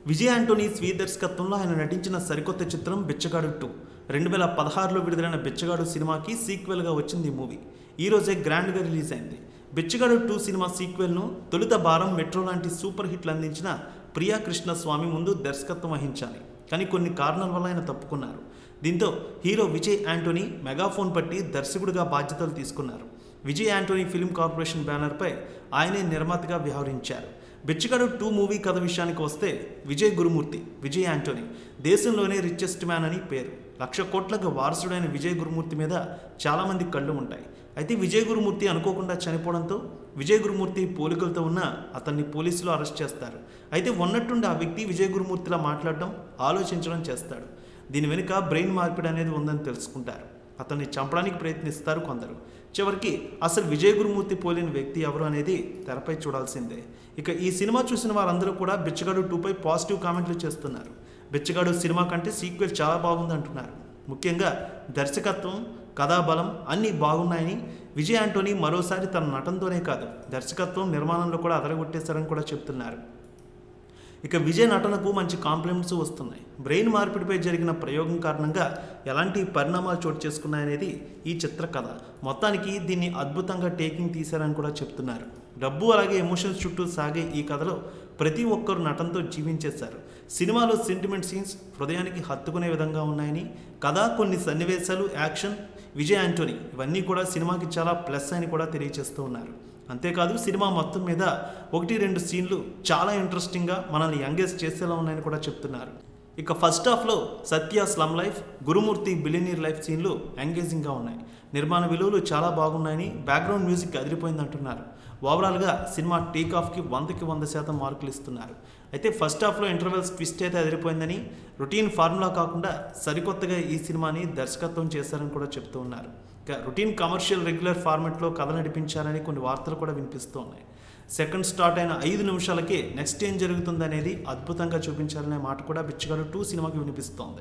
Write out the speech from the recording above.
Vijay Antony స్వీ దర్శకత్వంలో ఆయన నటించిన సరికొత్త చిత్రం బిచ్చగాడు టూ రెండు వేల పదహారులో విడుదలైన బిచ్చగాడు సినిమాకి సీక్వెల్గా వచ్చింది ఈ మూవీ ఈ రోజే గ్రాండ్గా రిలీజ్ అయింది బిచ్చగాడు టూ సినిమా సీక్వెల్ను తొలుత భారం మెట్రో లాంటి సూపర్ హిట్లు అందించిన ప్రియా కృష్ణ స్వామి ముందు దర్శకత్వం వహించాలి కానీ కొన్ని కారణాల వల్ల ఆయన తప్పుకున్నారు దీంతో హీరో విజయ్ యాంటోనీ మెగాఫోన్ పట్టి దర్శకుడిగా బాధ్యతలు తీసుకున్నారు విజయ్ యాంటోనీ ఫిల్మ్ కార్పొరేషన్ బ్యానర్పై ఆయనే నిర్మాతగా వ్యవహరించారు బిచ్చగాడు టూ మూవీ కథ విషయానికి వస్తే విజయ్ గురుమూర్తి విజయ్ యాంటోనీ దేశంలోనే రిచెస్ట్ మ్యాన్ అని పేరు లక్ష కోట్లకు వారసుడైన విజయ్ గురుమూర్తి మీద చాలామంది కళ్ళు ఉంటాయి అయితే విజయ్ గురుమూర్తి అనుకోకుండా చనిపోవడంతో విజయ్ గురుమూర్తి పోలికలతో ఉన్న అతన్ని పోలీసులు అరెస్ట్ చేస్తారు అయితే ఉన్నట్టుండి ఆ వ్యక్తి విజయ్ గురుమూర్తిలా మాట్లాడడం ఆలోచించడం చేస్తాడు దీని వెనుక బ్రెయిన్ మార్పిడి అనేది ఉందని తెలుసుకుంటారు అతన్ని చంపడానికి ప్రయత్నిస్తారు కొందరు చివరికి అసలు విజయ్ గురుమూర్తి పోలిన వ్యక్తి ఎవరు అనేది తెరపై చూడాల్సిందే ఇక ఈ సినిమా చూసిన వారందరూ కూడా బిచ్చగాడు టూపై పాజిటివ్ కామెంట్లు చేస్తున్నారు బిచ్చగాడు సినిమా కంటే సీక్వెల్ చాలా బాగుంది అంటున్నారు ముఖ్యంగా దర్శకత్వం కథాబలం అన్నీ బాగున్నాయని విజయ్ ఆంటోనీ మరోసారి తన నటనతోనే కాదు దర్శకత్వం నిర్మాణంలో కూడా అదరగొట్టేశారని కూడా చెప్తున్నారు ఇక విజయ్ నటనకు మంచి కాంప్లిమెంట్స్ వస్తున్నాయి బ్రెయిన్ మార్పిడిపై జరిగిన ప్రయోగం కారణంగా ఎలాంటి పరిణామాలు చోటు చేసుకున్నాయనేది ఈ చిత్ర కథ మొత్తానికి దీన్ని అద్భుతంగా టేకింగ్ తీశారని కూడా చెప్తున్నారు డబ్బు అలాగే ఎమోషన్స్ చుట్టూ సాగే ఈ కథలో ప్రతి ఒక్కరు నటనతో జీవించేశారు సినిమాలో సెంటిమెంట్ సీన్స్ హృదయానికి హత్తుకునే విధంగా ఉన్నాయని కథ కొన్ని సన్నివేశాలు యాక్షన్ విజయ్ యాంటోనీ ఇవన్నీ కూడా సినిమాకి చాలా ప్లస్ అని కూడా తెలియజేస్తూ ఉన్నారు అంతేకాదు సినిమా మొత్తం మీద ఒకటి రెండు సీన్లు చాలా ఇంట్రెస్టింగ్గా మనల్ని ఎంగేజ్ చేసేలా ఉన్నాయని కూడా చెప్తున్నారు ఇక ఫస్ట్ హాఫ్లో Satya slum life Gurumurthy billionaire life సీన్లు ఎంగేజింగ్గా ఉన్నాయి నిర్మాణ విలువలు చాలా బాగున్నాయని బ్యాక్గ్రౌండ్ మ్యూజిక్ అదిరిపోయింది అంటున్నారు ఓవరాల్గా సినిమా టేక్ ఆఫ్కి వందకి వంద శాతం మార్కులు ఇస్తున్నారు అయితే ఫస్ట్ హాఫ్లో ఇంటర్వెల్స్ ట్విస్ట్ అయితే అదిరిపోయిందని రొటీన్ ఫార్ములా కాకుండా సరికొత్తగా ఈ సినిమాని దర్శకత్వం చేశారని కూడా చెప్తూ ఉన్నారు ఇక రొటీన్ కమర్షియల్ రెగ్యులర్ ఫార్మెట్లో కథ నడిపించారని కొన్ని వార్తలు కూడా వినిపిస్తూ ఉన్నాయి సెకండ్ స్టార్ట్ అయిన ఐదు నిమిషాలకే నెక్స్ట్ ఏం జరుగుతుందనేది అద్భుతంగా చూపించారనే మాట కూడా బిచ్చగాడు టూ సినిమాకి వినిపిస్తోంది